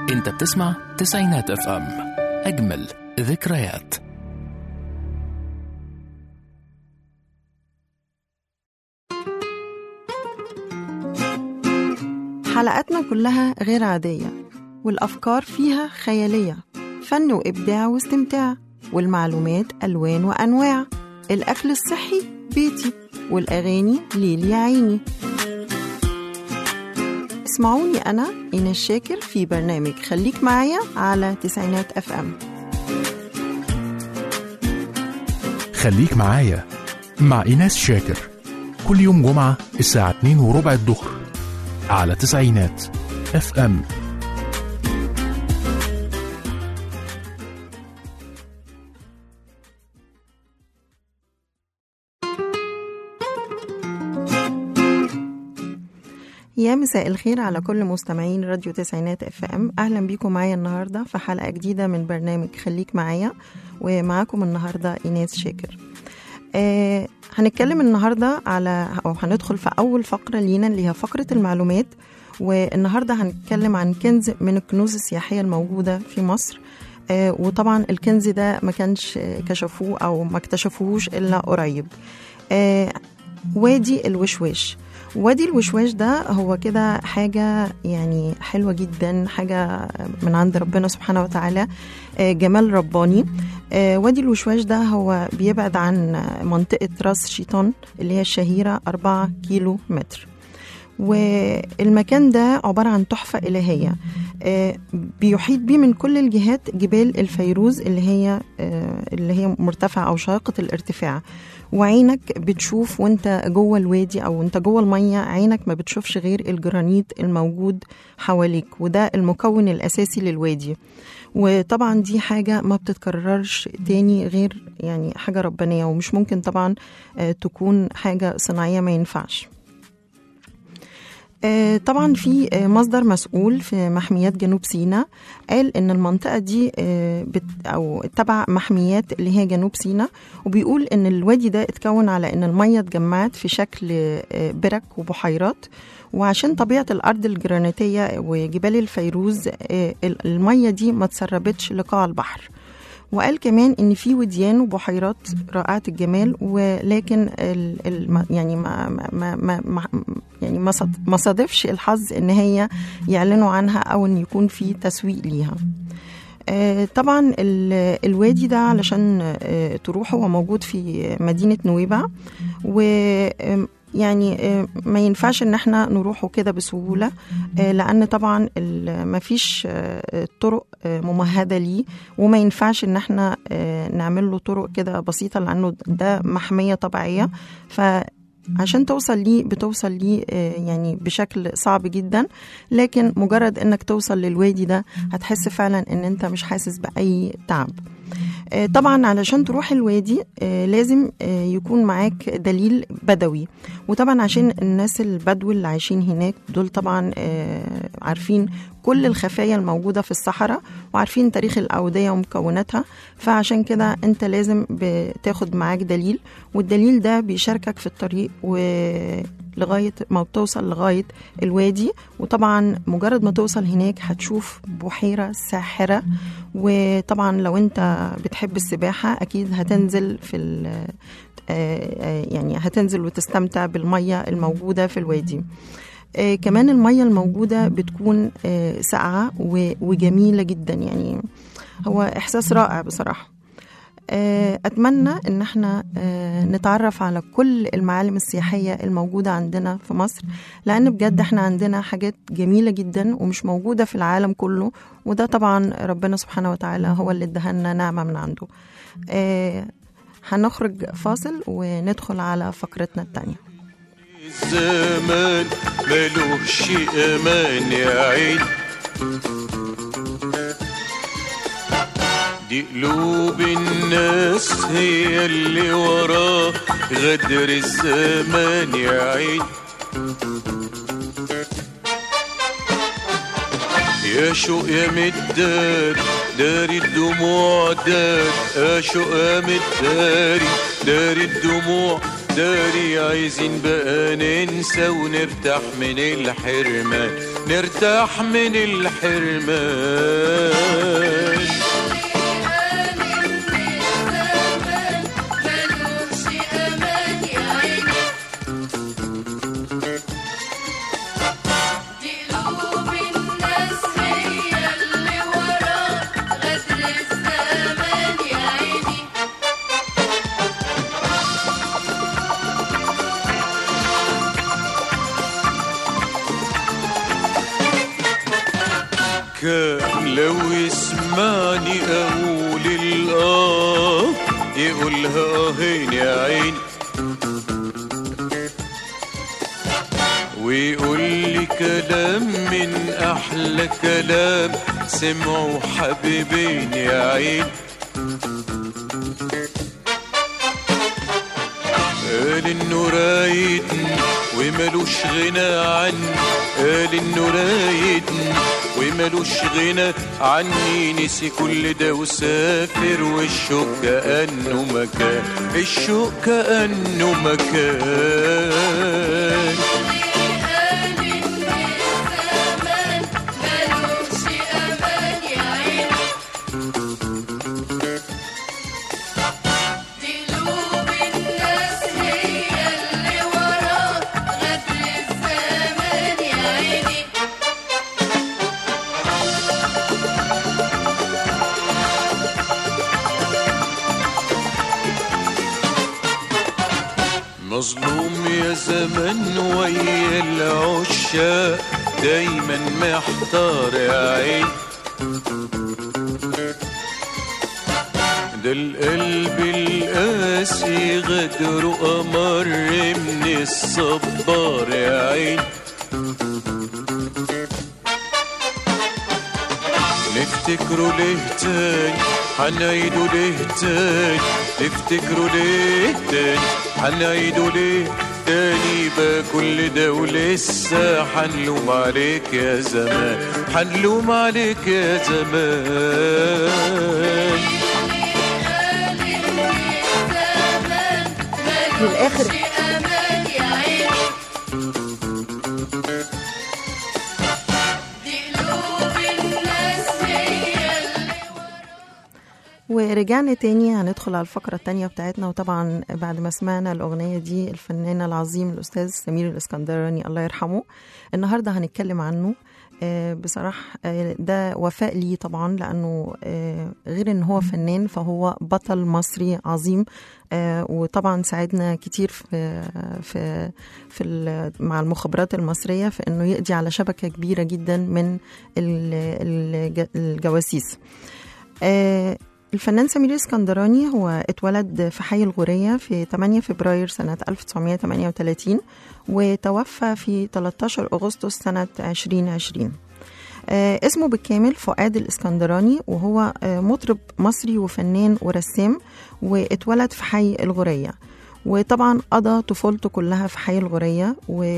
انت بتسمع تسعينات اف ام اجمل ذكريات حلقاتنا كلها غير عادية والأفكار فيها خيالية فن وإبداع واستمتاع والمعلومات ألوان وأنواع الأكل الصحي بيتي والأغاني ليل يا عيني اسمعوني أنا إيناس شاكر في برنامج خليك معايا على تسعينات أف أم خليك معايا مع ايناس شاكر كل يوم جمعة الساعة 2 وربع الظهر على تسعينات اف ام يا مساء الخير على كل مستمعين راديو تسعينات اف ام اهلا بيكم معايا النهارده في حلقه جديده من برنامج خليك معايا ومعاكم النهارده ايناس شاكر آه هنتكلم النهارده على او هندخل في اول فقره لينا اللي هي فقره المعلومات والنهارده هنتكلم عن كنز من الكنوز السياحيه الموجوده في مصر آه وطبعا الكنز ده ما كانش كشفوه او ما اكتشفوهوش الا قريب آه وادي الوشواش وادي الوشواش ده هو كده حاجة يعني حلوة جدا حاجة من عند ربنا سبحانه وتعالى آه، جمال رباني آه، وادي الوشواش ده هو بيبعد عن منطقة راس شيطان اللي هي الشهيرة أربعة كيلو متر والمكان ده عبارة عن تحفة إلهية آه، بيحيط بيه من كل الجهات جبال الفيروز اللي هي آه، اللي هي مرتفعة أو شاقة الارتفاع وعينك بتشوف وانت جوه الوادي او انت جوه الميه عينك ما بتشوفش غير الجرانيت الموجود حواليك وده المكون الاساسي للوادي وطبعا دي حاجة ما بتتكررش تاني غير يعني حاجة ربانية ومش ممكن طبعا آه، تكون حاجة صناعية ما ينفعش آه، طبعا في آه، مصدر مسؤول في محميات جنوب سيناء قال ان المنطقه دي آه، بت او تبع محميات اللي هي جنوب سيناء وبيقول ان الوادي ده اتكون على ان الميه اتجمعت في شكل آه، برك وبحيرات وعشان طبيعه الارض الجرانيتيه وجبال الفيروز آه، الميه دي ما تسربتش لقاع البحر وقال كمان ان في وديان وبحيرات رائعه الجمال ولكن ال ال يعني ما ما ما ما يعني ما صد- ما صادفش الحظ ان هي يعلنوا عنها او ان يكون في تسويق ليها آه، طبعا ال- الوادي ده علشان آه، تروح هو موجود في مدينة نويبع و آم، يعني آه، ما ينفعش ان احنا نروحه كده بسهولة آه، لان طبعا ال- ما فيش آه، طرق آه، ممهدة ليه وما ينفعش ان احنا آه، نعمل له طرق كده بسيطة لانه ده محمية طبيعية فعشان توصل ليه بتوصل ليه آه، يعني بشكل صعب جدا لكن مجرد انك توصل للوادي ده هتحس فعلا ان انت مش حاسس باي تعب آه، طبعا علشان تروح الوادي آه، لازم آه، يكون معاك دليل بدوي وطبعا عشان الناس البدو اللي عايشين هناك دول طبعا آه، عارفين كل الخفايا الموجودة في الصحراء وعارفين تاريخ الأودية ومكوناتها فعشان كده أنت لازم بتاخد معاك دليل والدليل ده بيشاركك في الطريق ولغاية ما بتوصل لغاية الوادي وطبعا مجرد ما توصل هناك هتشوف بحيرة ساحرة وطبعا لو أنت بتحب السباحة أكيد هتنزل في ال- آه، آه، يعني هتنزل وتستمتع بالمية الموجودة في الوادي آه، كمان المية الموجودة بتكون آه، ساقعة و- وجميلة جدا يعني هو إحساس رائع بصراحة آه، أتمنى إن احنا آه، نتعرف على كل المعالم السياحية الموجودة عندنا في مصر لأن بجد احنا عندنا حاجات جميلة جدا ومش موجودة في العالم كله وده طبعا ربنا سبحانه وتعالى هو اللي ادهلنا نعمة من عنده آه، هنخرج فاصل وندخل على فقرتنا التانية الزمان ملوش امان يا عين دي قلوب الناس هي اللي وراه غدر الزمان يا عين يا شوق يا مداري داري الدموع داري يا شوق يا مداري داري الدموع داري عايزين بقى ننسى ونرتاح من الحرمان نرتاح من الحرمان كان لو يسمعني اقول الاه يقولها اهين يا عيني ويقول لي كلام من احلى كلام سمعوا حبيبين يا عيني قال انه رايدني وملوش غنى عني قال انه رايدني وملوش غنى عني نسي كل ده وسافر والشوق كأنه مكان الشوق كأنه مكان مظلوم يا زمن ويا العشاق دايما محتار يا عين ده القلب القاسي غدره أمر من الصبار يا عين نفتكره ليه تاني هنعيده ليه تاني نفتكره ليه تاني هنعيده ليه تاني بقى كل ده ولسه هنلوم عليك يا زمان هنلوم عليك يا زمان للاخر ورجعنا تاني هندخل على الفقرة التانية بتاعتنا وطبعا بعد ما سمعنا الأغنية دي الفنان العظيم الأستاذ سمير الإسكندراني الله يرحمه النهاردة هنتكلم عنه آه، بصراحة آه، ده وفاء لي طبعا لأنه آه، غير إن هو فنان فهو بطل مصري عظيم آه، وطبعا ساعدنا كتير في في في ال- مع المخابرات المصرية في إنه يقضي على شبكة كبيرة جدا من ال- الج- الجواسيس آه، الفنان سمير الاسكندراني هو اتولد في حي الغورية في 8 فبراير سنة 1938 وتوفى في 13 أغسطس سنة 2020 آه، اسمه بالكامل فؤاد الاسكندراني وهو آه، مطرب مصري وفنان ورسام واتولد في حي الغورية وطبعا قضى طفولته كلها في حي الغورية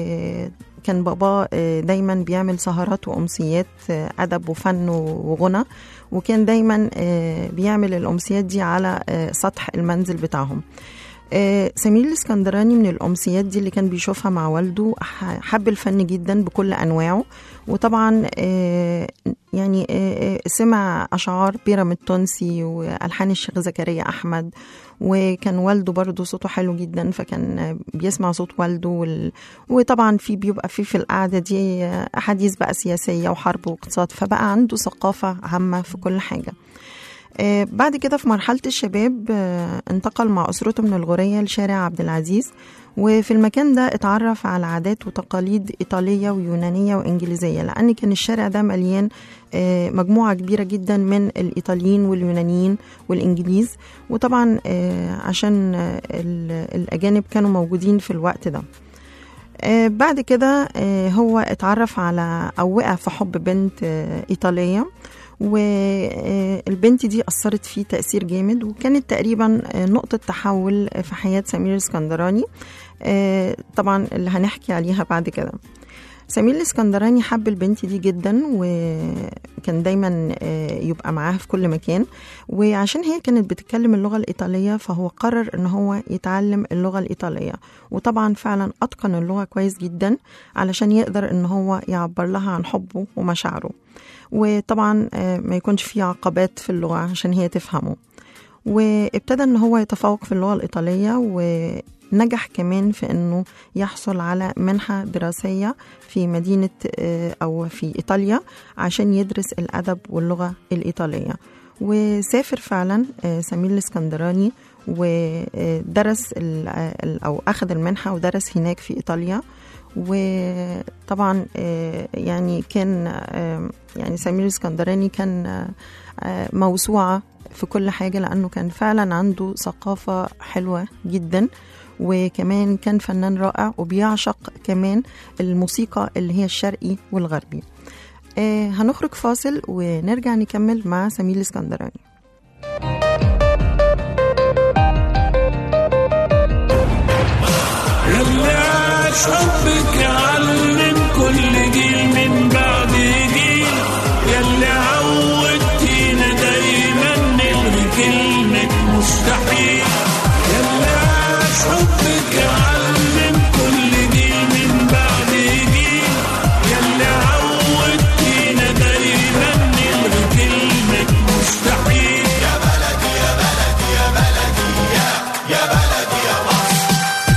وكان باباه آه، دايما بيعمل سهرات وأمسيات آه، أدب وفن وغنى وكان دايما آه، بيعمل الأمسيات دي على آه، سطح المنزل بتاعهم آه، سمير الاسكندراني من الأمسيات دي اللي كان بيشوفها مع والده ح- حب الفن جدا بكل أنواعه وطبعا آه، يعني آه، آه، سمع أشعار بيرام التونسي وألحان الشيخ زكريا أحمد وكان والده برضه صوته حلو جدا فكان آه، بيسمع صوت والده وال... وطبعا في بيبقى في في القعدة دي آه، أحاديث بقى سياسية وحرب واقتصاد فبقى عنده ثقافة عامة في كل حاجة آه، بعد كده في مرحلة الشباب آه، انتقل مع أسرته من الغورية لشارع عبد العزيز وفي المكان ده اتعرف على عادات وتقاليد إيطالية ويونانية وإنجليزية لأن كان الشارع ده مليان آه، مجموعة كبيرة جدا من الإيطاليين واليونانيين والإنجليز وطبعا آه، عشان آه، ال- الأجانب كانوا موجودين في الوقت ده آه، بعد كده آه، هو اتعرف على أو وقع في حب بنت آه، إيطالية والبنت دي أثرت فيه تأثير جامد وكانت تقريبا آه، نقطة تحول في حياة سمير الاسكندراني آه، طبعا اللي هنحكي عليها بعد كده سمير الاسكندراني حب البنت دي جدا وكان دايما آه، يبقى معاها في كل مكان وعشان هي كانت بتتكلم اللغة الإيطالية فهو قرر إن هو يتعلم اللغة الإيطالية وطبعا فعلا أتقن اللغة كويس جدا علشان يقدر إن هو يعبر لها عن حبه ومشاعره وطبعا آه، ما يكونش في عقبات في اللغة عشان هي تفهمه وابتدى ان هو يتفوق في اللغة الإيطالية ونجح كمان في انه يحصل على منحة دراسية في مدينة آه، او في إيطاليا عشان يدرس الأدب واللغة الإيطالية وسافر فعلا آه، سمير الاسكندراني ودرس ال- ال- او اخذ المنحة ودرس هناك في إيطاليا وطبعا آه، يعني كان آه، يعني سمير الاسكندراني كان آه، آه، موسوعة في كل حاجة لأنه كان فعلا عنده ثقافة حلوة جدا وكمان كان فنان رائع وبيعشق كمان الموسيقى اللي هي الشرقي والغربي آه هنخرج فاصل ونرجع نكمل مع سمير الاسكندراني اللي عاش حبك يعلم كل جيل من بعد جيل يلي عودتينا دايما نلغي كلمة مستحيل يلي عاش حبك يعلم كل جيل من بعد جيل يلي عودتينا دايما نلغي كلمة مستحيل يا بلدي يا بلدي يا بلدي يا يا بلدي يا مصر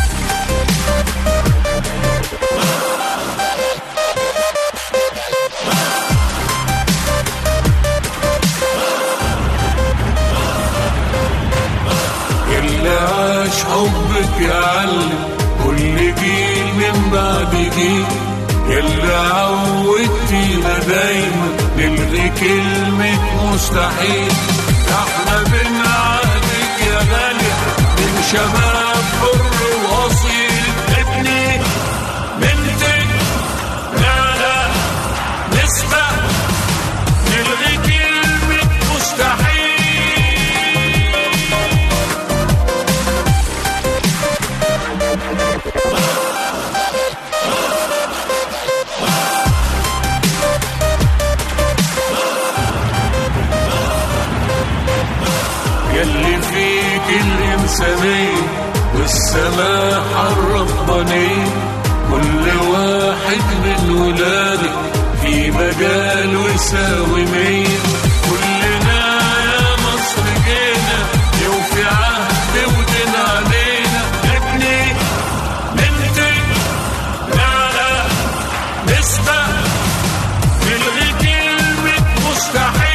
اللي عاش حبك يعلم كل جيل من بعد جيل اللي عودتينا دايما نلغي كلمة مستحيل احنا بنعهدك يا غالي من شباب حر واصيل ابني بنتك لا لا نسبة نلغي كلمة مستحيل يلي فيك الإنسانية والسماحة الربانية كل واحد من ولادك في مجاله يساوي مية كلنا يا مصر جينا يوفي عهد ودين علينا ابني بنتك لا لا نسبة نلغي كلمة مستحيل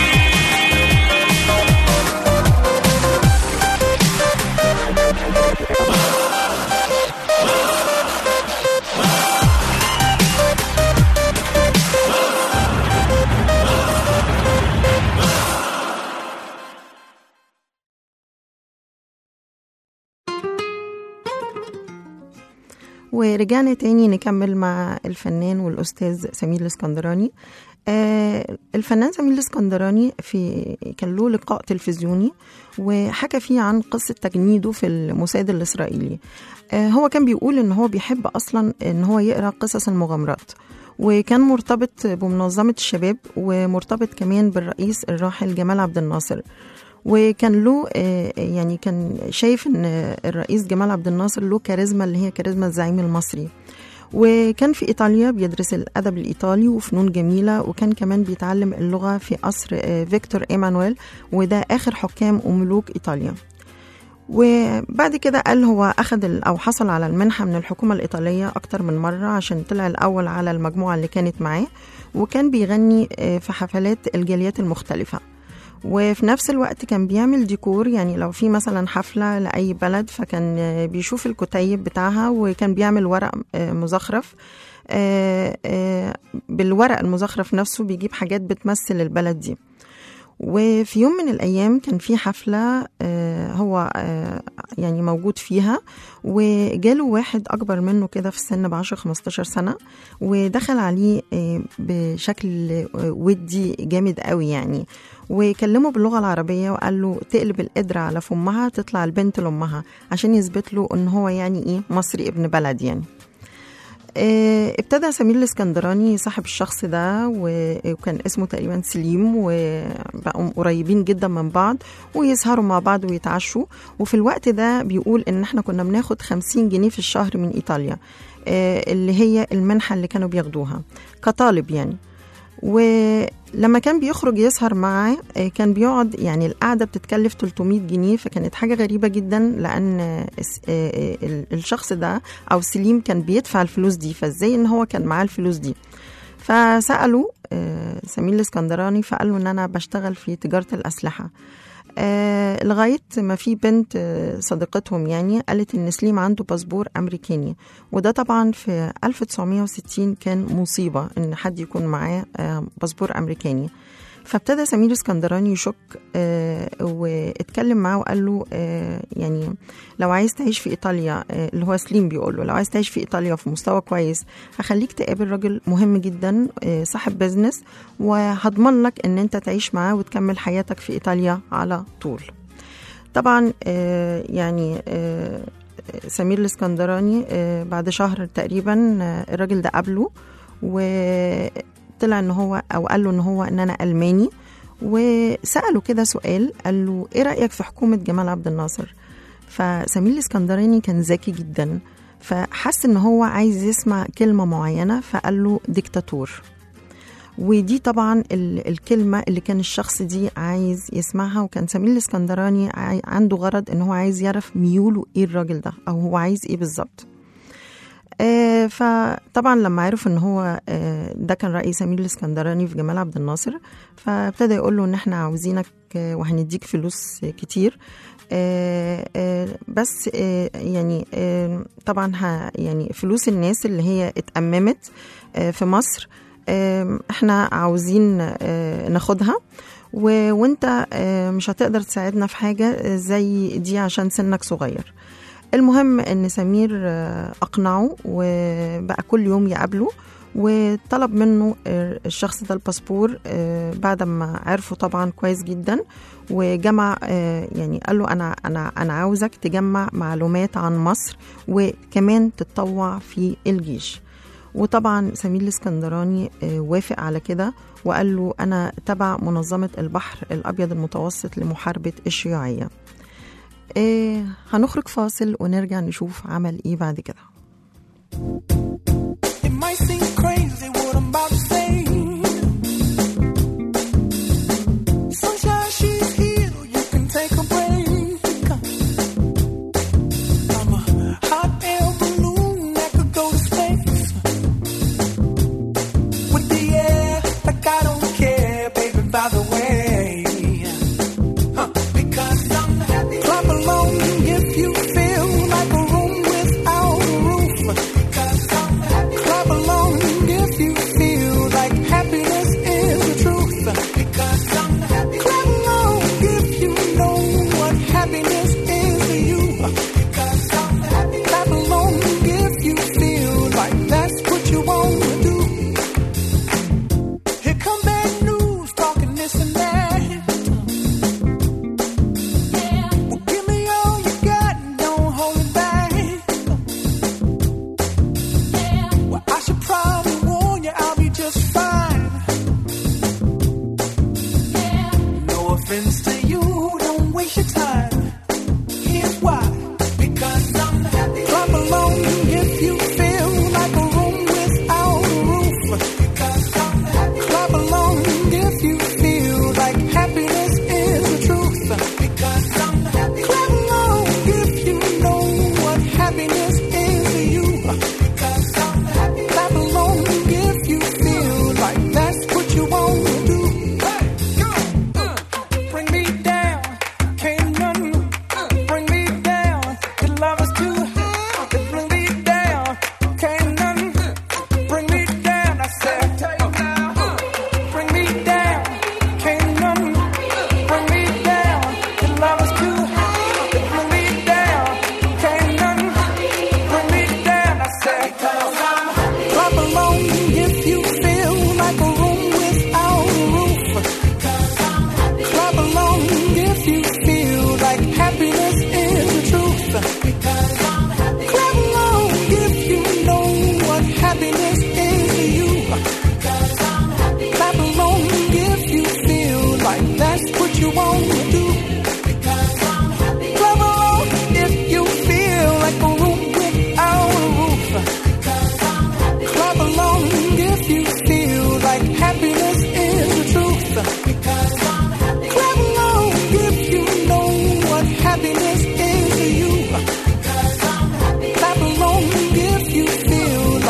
ورجعنا تاني نكمل مع الفنان والأستاذ سمير الاسكندراني آه الفنان سمير الاسكندراني في كان له لقاء تلفزيوني وحكى فيه عن قصة تجنيده في الموساد الإسرائيلي آه هو كان بيقول إن هو بيحب أصلا إن هو يقرأ قصص المغامرات وكان مرتبط بمنظمة الشباب ومرتبط كمان بالرئيس الراحل جمال عبد الناصر وكان له آه، يعني كان شايف ان الرئيس جمال عبد الناصر له كاريزما اللي هي كاريزما الزعيم المصري وكان في ايطاليا بيدرس الادب الايطالي وفنون جميله وكان كمان بيتعلم اللغه في قصر آه، فيكتور ايمانويل وده اخر حكام وملوك ايطاليا وبعد كده قال هو أخذ ال- أو حصل على المنحة من الحكومة الإيطالية أكتر من مرة عشان طلع الأول على المجموعة اللي كانت معاه وكان بيغني آه، في حفلات الجاليات المختلفة وفي نفس الوقت كان بيعمل ديكور يعني لو في مثلا حفلة لأي بلد فكان آه، بيشوف الكتيب بتاعها وكان بيعمل ورق آه، مزخرف آه، آه، بالورق المزخرف نفسه بيجيب حاجات بتمثل البلد دي وفي يوم من الأيام كان في حفلة آه، هو آه، يعني موجود فيها وجاله واحد أكبر منه كده في السن بعشر 15 سنة ودخل عليه آه، بشكل آه، ودي جامد قوي يعني وكلمه باللغة العربية وقال له تقلب القدرة على فمها تطلع البنت لأمها عشان يثبت له إن هو يعني إيه مصري ابن بلد يعني آه، ابتدى سمير الاسكندراني صاحب الشخص ده و- وكان اسمه تقريبا سليم وبقوا قريبين جدا من بعض ويسهروا مع بعض ويتعشوا وفي الوقت ده بيقول ان احنا كنا بناخد 50 جنيه في الشهر من ايطاليا آه، اللي هي المنحة اللي كانوا بياخدوها كطالب يعني ولما كان بيخرج يسهر معاه آه، كان بيقعد يعني القعدة بتتكلف 300 جنيه فكانت حاجة غريبة جدا لأن آه، الس- آه، آه، ال- الشخص ده أو سليم كان بيدفع الفلوس دي فازاي إن هو كان معاه الفلوس دي فسألوا آه، سمير الاسكندراني فقال له إن أنا بشتغل في تجارة الأسلحة آه لغاية ما في بنت آه، صديقتهم يعني قالت إن سليم عنده باسبور أمريكاني وده طبعا في 1960 كان مصيبة إن حد يكون معاه آه، باسبور أمريكاني فابتدى سمير اسكندراني يشك آه واتكلم معاه وقال له آه يعني لو عايز تعيش في ايطاليا آه اللي هو سليم بيقول له لو عايز تعيش في ايطاليا في مستوى كويس هخليك تقابل راجل مهم جدا آه صاحب بزنس وهضمن لك ان انت تعيش معاه وتكمل حياتك في ايطاليا على طول طبعا آه يعني آه سمير الاسكندراني آه بعد شهر تقريبا آه الراجل ده قابله وطلع ان هو او قال له ان هو ان انا الماني وساله كده سؤال قال له ايه رايك في حكومه جمال عبد الناصر فسمير الاسكندراني كان ذكي جدا فحس ان هو عايز يسمع كلمه معينه فقال له ديكتاتور ودي طبعا ال- الكلمة اللي كان الشخص دي عايز يسمعها وكان سمير الاسكندراني عاي- عنده غرض ان هو عايز يعرف ميوله ايه الراجل ده او هو عايز ايه بالظبط آه فطبعا لما عرف ان هو آه ده كان رأي سمير الاسكندراني في جمال عبد الناصر فابتدى يقول له ان احنا عاوزينك آه وهنديك فلوس آه كتير آه آه بس آه يعني آه طبعا ه- يعني فلوس الناس اللي هي اتأممت آه في مصر آه احنا عاوزين آه ناخدها و- وانت آه مش هتقدر تساعدنا في حاجة آه، زي دي عشان سنك صغير المهم ان سمير آه، اقنعه وبقى كل يوم يقابله وطلب منه آه، الشخص ده الباسبور آه، بعد ما عرفه طبعا كويس جدا وجمع آه، يعني قال له انا انا انا عاوزك تجمع معلومات عن مصر وكمان تتطوع في الجيش وطبعا سمير الاسكندراني آه، وافق على كده وقال له انا تبع منظمه البحر الابيض المتوسط لمحاربه الشيوعيه إيه هنخرج فاصل ونرجع نشوف عمل ايه بعد كده It might seem crazy what I'm about to say. Sunshine, she's here. You can take a break. I'm a hot air balloon that could go to space. With the air, like I don't care, baby. By the way, huh. because I'm happy. Clap along if you feel like a room without a roof. Because I'm happy. Clap along if you feel like happiness is the truth. Because I'm happy. Clap along if you know what happiness is to you. Because I'm happy. Clap along if you feel like that's what you want to do. Here come bad news, talking this and that. Well, give me all you got, and don't hold it back. Well, I should probably warn you, I'll be just fine. No offense to you, don't waste your time. Here's why. Because I'm happy. Clap along if you feel like a room without a roof. Because I'm happy. Clap along if you feel like happiness is the truth. Because I'm happy. Clap along if you know what happiness is to you. Because I'm happy. Clap along if you feel like that's what you want to do. Hey, go, uh, bring me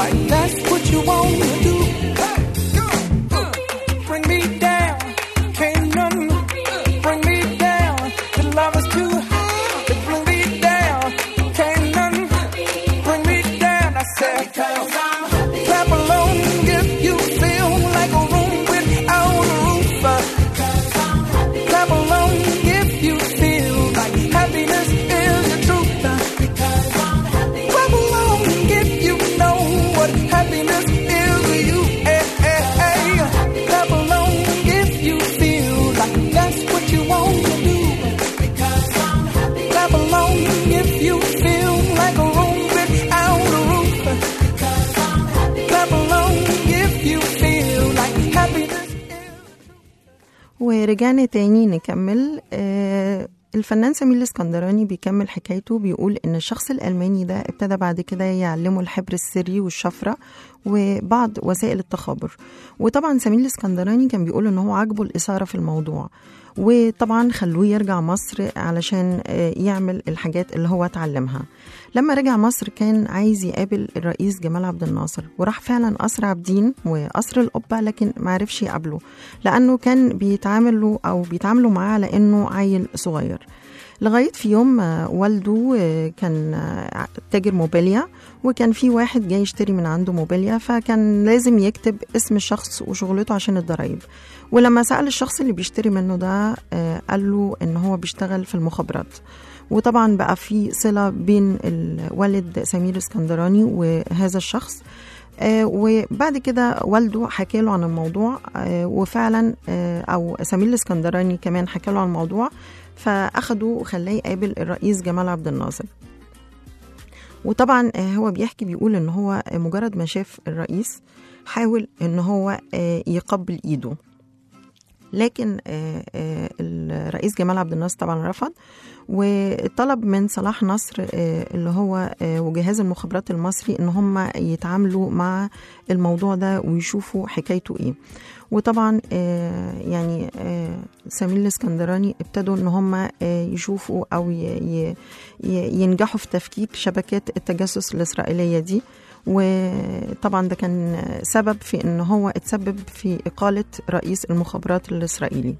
like that's what you want to do. Bring me down, can't none bring me down. The love is too high to bring me down, can't none bring me down. I said, clap along if you feel like a room without a roof. Clap along if you feel like happiness is the truth. Clap along if you know what happiness is to you. Eh, eh, eh. Clap along if you feel like that's what you want to do. Clap along if you feel like a room without a roof. Clap along if you feel like happiness is. ورجعنا تاني نكمل آه الفنان سمير الاسكندراني بيكمل حكايته بيقول ان الشخص الالماني ده ابتدى بعد كده يعلمه الحبر السري والشفره وبعض وسائل التخابر وطبعا سمير الاسكندراني كان بيقول ان هو عاجبه الاثاره في الموضوع وطبعا خلوه يرجع مصر علشان آه، يعمل الحاجات اللي هو اتعلمها لما رجع مصر كان عايز يقابل الرئيس جمال عبد الناصر وراح فعلا قصر عابدين وقصر القبة لكن ما عرفش يقابله لأنه كان بيتعاملوا أو بيتعاملوا معاه على إنه عيل صغير لغاية في يوم آه، والده آه، كان آه، تاجر موبيليا وكان في واحد جاي يشتري من عنده موبيليا فكان لازم يكتب اسم الشخص وشغلته عشان الضرايب ولما سأل الشخص اللي بيشتري منه ده آه، قال له إن هو بيشتغل في المخابرات وطبعا بقى في صلة بين الوالد سمير اسكندراني وهذا الشخص آه، وبعد كده والده حكى له عن الموضوع آه، وفعلا آه، او سمير الاسكندراني كمان حكى له عن الموضوع فاخده وخلاه يقابل الرئيس جمال عبد الناصر وطبعا آه، هو بيحكي بيقول ان هو مجرد ما شاف الرئيس حاول ان هو آه، يقبل ايده لكن آه، آه، الرئيس جمال عبد الناصر طبعا رفض وطلب من صلاح نصر آه، اللي هو آه، وجهاز المخابرات المصري ان هم يتعاملوا مع الموضوع ده ويشوفوا حكايته ايه وطبعا آه، يعني آه، سمير الاسكندراني ابتدوا ان هم آه، يشوفوا او ي- ي- ي- ينجحوا في تفكيك شبكات التجسس الاسرائيليه دي وطبعا ده كان سبب في ان هو اتسبب في اقاله رئيس المخابرات الاسرائيلي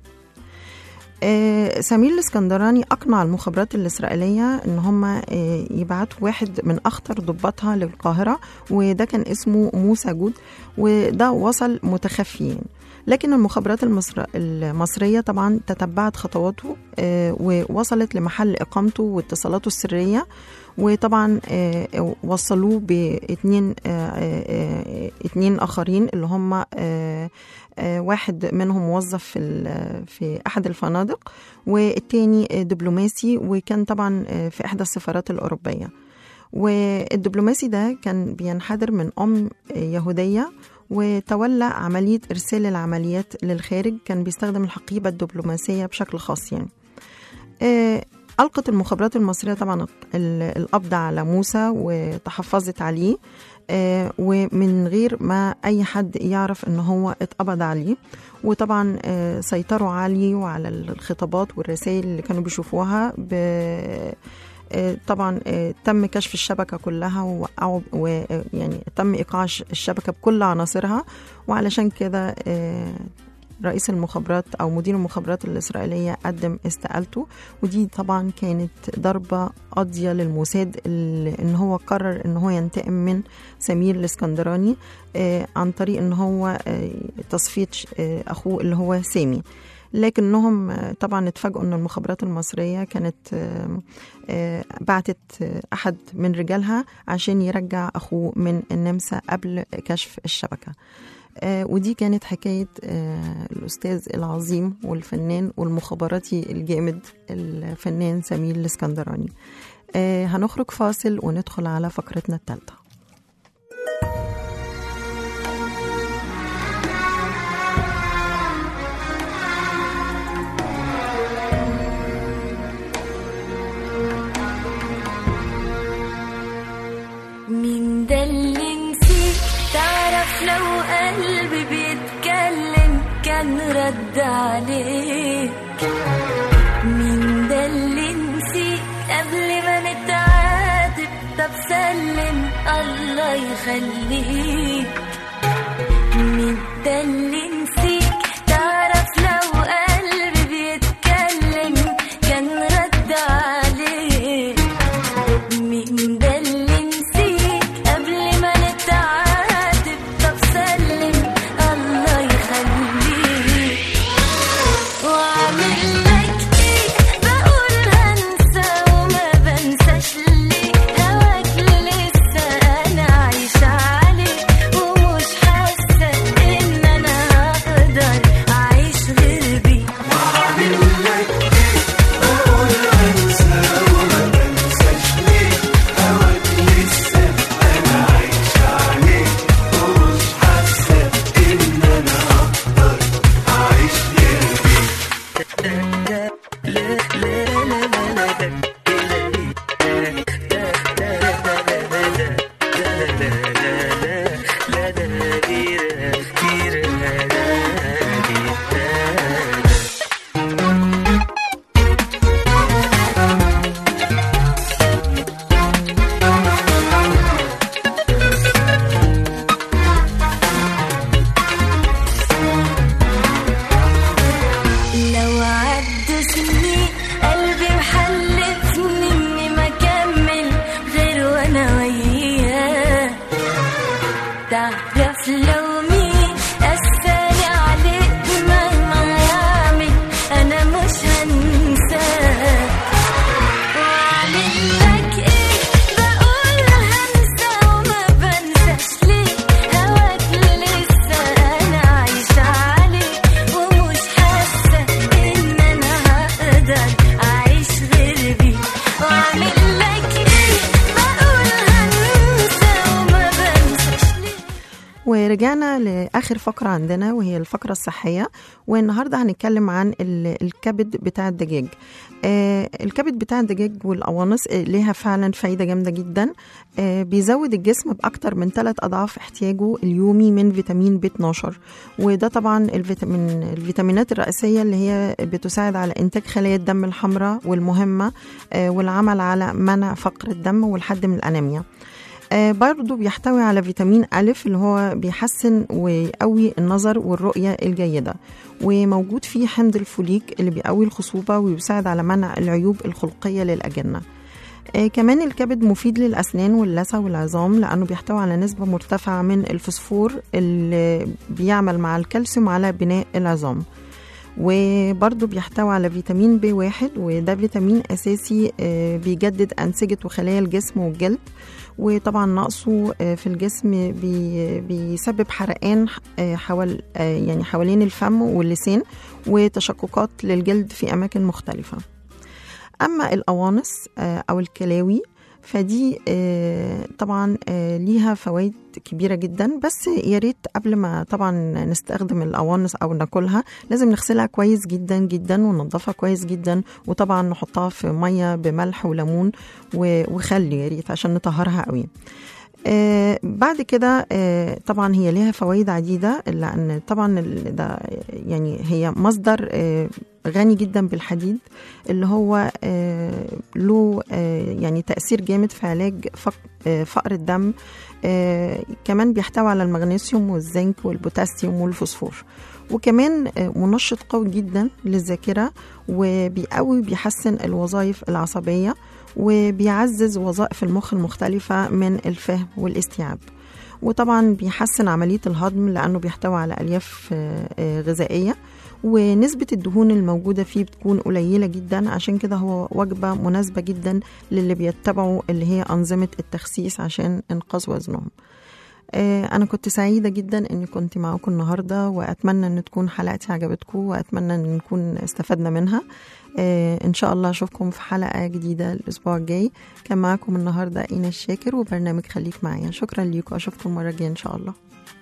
آه، سمير الاسكندراني اقنع المخابرات الاسرائيليه ان هم آه، يبعتوا واحد من اخطر ضباطها للقاهره وده كان اسمه موسى جود وده وصل متخفيين لكن المخابرات المصر المصرية طبعا تتبعت خطواته آه، ووصلت لمحل إقامته واتصالاته السرية وطبعا آه، وصلوه باتنين آه، آه، اتنين آخرين اللي هم آه، آه، واحد منهم موظف في ال- في أحد الفنادق والتاني آه، دبلوماسي وكان طبعا آه، في إحدى السفارات الأوروبية والدبلوماسي ده كان بينحدر من أم يهودية وتولى عملية إرسال العمليات للخارج كان بيستخدم الحقيبة الدبلوماسية بشكل خاص يعني آه، ألقت المخابرات المصرية طبعا ال- القبض على موسى وتحفظت عليه آه، ومن غير ما أي حد يعرف إن هو اتقبض عليه وطبعا آه، سيطروا عليه وعلى الخطابات والرسائل اللي كانوا بيشوفوها ب آه، طبعا آه، تم كشف الشبكه كلها ووقعوا ويعني تم ايقاع الش- الشبكه بكل عناصرها وعلشان كده آه، رئيس المخابرات او مدير المخابرات الاسرائيليه قدم استقالته ودي طبعا كانت ضربه قاضيه للموساد اللي- ان هو قرر ان هو ينتقم من سمير الاسكندراني آه، عن طريق ان هو آه، تصفيه ش- آه، اخوه اللي هو سامي لكنهم آه، طبعا اتفاجئوا ان المخابرات المصريه كانت آه، آه، بعتت آه، احد من رجالها عشان يرجع اخوه من النمسا قبل كشف الشبكه آه، ودي كانت حكايه آه، الاستاذ العظيم والفنان والمخابراتي الجامد الفنان سمير الاسكندراني آه، هنخرج فاصل وندخل على فقرتنا الثالثه مين ده اللي نسيت تعرف لو قلبي بيتكلم كان رد عليك مين ده اللي نسيت قبل ما نتعاتب طب سلم الله الله يخليك مين ده اللي نسيك تعرف لو قلبي بيتكلم كان رد عليه مين ده اللي نسيك قبل ما نتعاتب طب سلم الله يخليك واعمل لك ايه بقول هنسى وما بنساش ليه هواك لسه انا عايشة عليه ومش حاسة ان انا هقدر اعيش غير بيه لو عدوا سنين قلبي محلفني اني ما اكمل غير وانا وياه تعرف لو مين اسفاني عليك مهما يعمل انا مش هنساك واعمل لك ايه بقول هنسى وما بنساش ليه هواك لسه انا عايشة عليه ومش حاسة ان انا هقدر اعيش غير بيه واعمل لك ايه بقول هنسى وما بنساش ليه ورجعنا لآخر فقرة عندنا وهي الفقرة الصحية والنهاردة هنتكلم عن ال- الكبد بتاع الدجاج آه الكبد بتاع الدجاج والقوانص آه، ليها فعلا فايدة جامدة جدا آه بيزود الجسم بأكتر من ثلاث أضعاف احتياجه اليومي من فيتامين بي 12 وده طبعا الفيتامين الفيتامينات الرئيسية اللي هي بتساعد على إنتاج خلايا الدم الحمراء والمهمة آه والعمل على منع فقر الدم والحد من الأنيميا آه برضو بيحتوي على فيتامين ألف اللي هو بيحسن ويقوي النظر والرؤية الجيدة وموجود فيه حمض الفوليك اللي بيقوي الخصوبة ويساعد على منع العيوب الخلقية للأجنة آه كمان الكبد مفيد للأسنان واللثة والعظام لأنه بيحتوي على نسبة مرتفعة من الفوسفور اللي بيعمل مع الكالسيوم على بناء العظام وبرضه بيحتوي على فيتامين بي واحد وده فيتامين أساسي آه، بيجدد أنسجة وخلايا الجسم والجلد وطبعا نقصه آه، في الجسم بي بيسبب حرقان آه، حول آه، يعني حوالين الفم واللسان وتشققات للجلد في أماكن مختلفة أما القوانص آه، أو الكلاوي فدي آه، طبعا آه، ليها فوائد كبيرة جدا بس يا ريت قبل ما طبعا نستخدم القوانص أو ناكلها لازم نغسلها كويس جدا جدا وننضفها كويس جدا وطبعا نحطها في مية بملح وليمون و- وخل يا ريت عشان نطهرها قوي آه بعد كده آه طبعا هي ليها فوائد عديدة لأن طبعا ال- ده يعني هي مصدر آه غني جدا بالحديد اللي هو آه له آه يعني تأثير جامد في علاج فق- آه فقر الدم آه كمان بيحتوي على المغنيسيوم والزنك والبوتاسيوم والفوسفور وكمان آه منشط قوي جدا للذاكرة وبيقوي بيحسن الوظائف العصبية وبيعزز وظائف المخ المختلفة من الفهم والاستيعاب وطبعا بيحسن عملية الهضم لأنه بيحتوي على ألياف آه، آه، غذائية ونسبة الدهون الموجودة فيه بتكون قليلة جدا عشان كده هو وجبة مناسبة جدا للي بيتبعوا اللي هي أنظمة التخسيس عشان إنقاذ وزنهم آه، أنا كنت سعيدة جدا إني كنت معاكم النهاردة وأتمنى إن تكون حلقتي عجبتكم وأتمنى إن نكون استفدنا منها آه، إن شاء الله أشوفكم في حلقة جديدة الأسبوع الجاي كان معاكم النهاردة إينا الشاكر وبرنامج خليك معايا شكرا ليكم أشوفكم المرة الجاية إن شاء الله